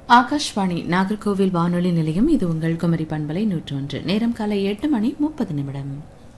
ஆகாஷ்வாணி நாகர்கோவில் வானொலி நிலையம் இது உங்கள் குமரி பண்பலை நூற்றொன்று நேரம் காலை எட்டு மணி முப்பது நிமிடம்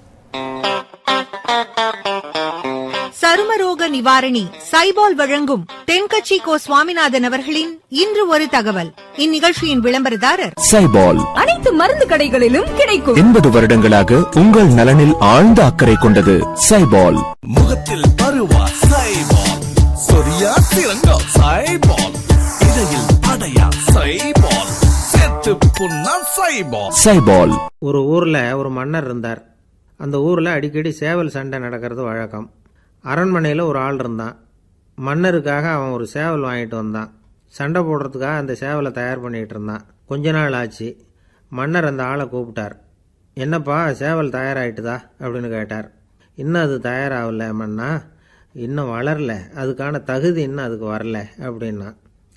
சருமரோக நிவாரணி சைபால் வழங்கும் தென்கட்சி கோ சுவாமிநாதன் அவர்களின் இன்று ஒரு தகவல் இந்நிகழ்ச்சியின் விளம்பரதாரர் சைபால் அனைத்து மருந்து கடைகளிலும் கிடைக்கும் எண்பது வருடங்களாக உங்கள் நலனில் ஆழ்ந்த அக்கறை கொண்டது சைபால் முகத்தில் பருவா சைபால் சொரியா சிறங்கா சைபால் இடையில் அடையா சைபால் செத்து புண்ணா சைபால் சைபால் ஒரு ஊரில் ஒரு மன்னர் இருந்தார் அந்த ஊரில் அடிக்கடி சேவல் சண்டை நடக்கிறது வழக்கம் அரண்மனையில் ஒரு ஆள் இருந்தான் மன்னருக்காக அவன் ஒரு சேவல் வாங்கிட்டு வந்தான் சண்டை போடுறதுக்காக அந்த சேவலை தயார் பண்ணிகிட்டு இருந்தான் கொஞ்ச நாள் ஆச்சு மன்னர் அந்த ஆளை கூப்பிட்டார் என்னப்பா சேவல் தயாராகிட்டுதா அப்படின்னு கேட்டார் இன்னும் அது தயாராகல மன்னா இன்னும் வளரல அதுக்கான தகுதி இன்னும் அதுக்கு வரல அப்படின்னா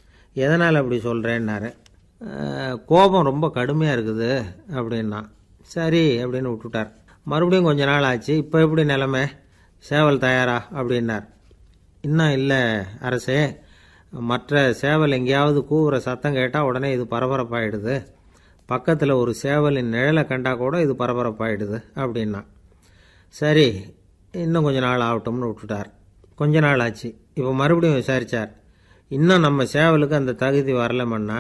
எதனால் அப்படி சொல்கிறேன்னாரு "அஹ், கோபம் ரொம்ப கடுமையாக இருக்குது அப்படின்னா சரி அப்படின்னு விட்டுட்டார் மறுபடியும் கொஞ்ச நாள் ஆச்சு இப்போ எப்படி நிலமை சேவல் தயாரா அப்படின்னார் இன்னும் இல்லை அரசே மற்ற சேவல் எங்கேயாவது கூவுற சத்தம் கேட்டால் உடனே இது பரபரப்பாயிடுது பக்கத்தில் ஒரு சேவலின் நிழலை கண்டா கூட இது பரபரப்பாயிடுது அப்படின்னா சரி இன்னும் கொஞ்ச நாள் ஆகட்டும்னு விட்டுட்டார் கொஞ்ச நாள் ஆச்சு இப்போ மறுபடியும் விசாரித்தார் இன்னும் நம்ம சேவலுக்கு அந்த தகுதி வரலமண்ணா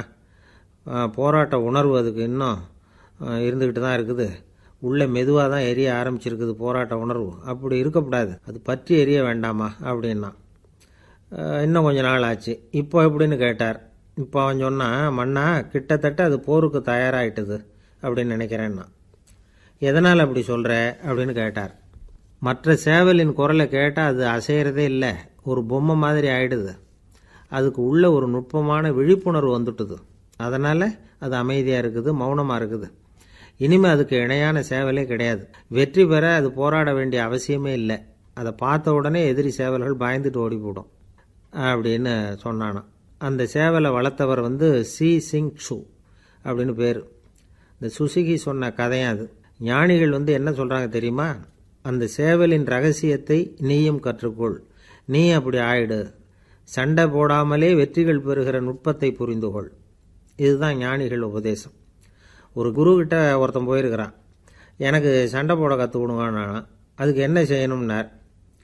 அஹ், போராட்ட உணர்வு அதுக்கு இன்னும் அஹ், இருந்துக்கிட்டு தான் இருக்குது உள்ளே மெதுவாக தான் எரிய ஆரம்பிச்சிருக்குது போராட்ட உணர்வு அப்படி இருக்கக்கூடாது அது பற்றி எரிய வேண்டாமா அப்படின்னா அஹ், இன்னும் கொஞ்ச நாள் ஆச்சு இப்போ எப்படின்னு கேட்டார் இப்போ அவன் சொன்னான் மண்ணா கிட்டத்தட்ட அது போருக்கு தயாராகிட்டுது அப்படின்னு நினைக்கிறேன்னா எதனால் அப்படி சொல்கிற அப்படின்னு கேட்டார் மற்ற சேவலின் குரலை கேட்டால் அது அசையறதே இல்லை ஒரு பொம்மை மாதிரி ஆயிடுது அதுக்கு உள்ள ஒரு நுட்பமான விழிப்புணர்வு வந்துட்டுது அதனால் அது அமைதியாக இருக்குது மௌனமாக இருக்குது இனிமேல் அதுக்கு இணையான சேவலே கிடையாது வெற்றி பெற அது போராட வேண்டிய அவசியமே இல்லை அதை பார்த்த உடனே எதிரி சேவல்கள் பயந்துட்டு ஓடி போடும் அப்படின்னு சொன்னானாம் அந்த சேவலை வளர்த்தவர் வந்து சி சிங் சு அப்படின்னு பேர் இந்த சுசுகி சொன்ன கதையும் அது ஞானிகள் வந்து என்ன சொல்கிறாங்க தெரியுமா அந்த சேவலின் ரகசியத்தை நீயும் கற்றுக்கொள் நீ அப்படி ஆயிடு சண்டை போடாமலே வெற்றிகள் பெறுகிற நுட்பத்தை புரிந்து கொள் இதுதான் ஞானிகள் உபதேசம் ஒரு குருக்கிட்ட ஒருத்தன் போயிருக்கிறான் எனக்கு சண்டை போட கற்றுக் கொடுங்கன்னு அதுக்கு என்ன செய்யணும்னார்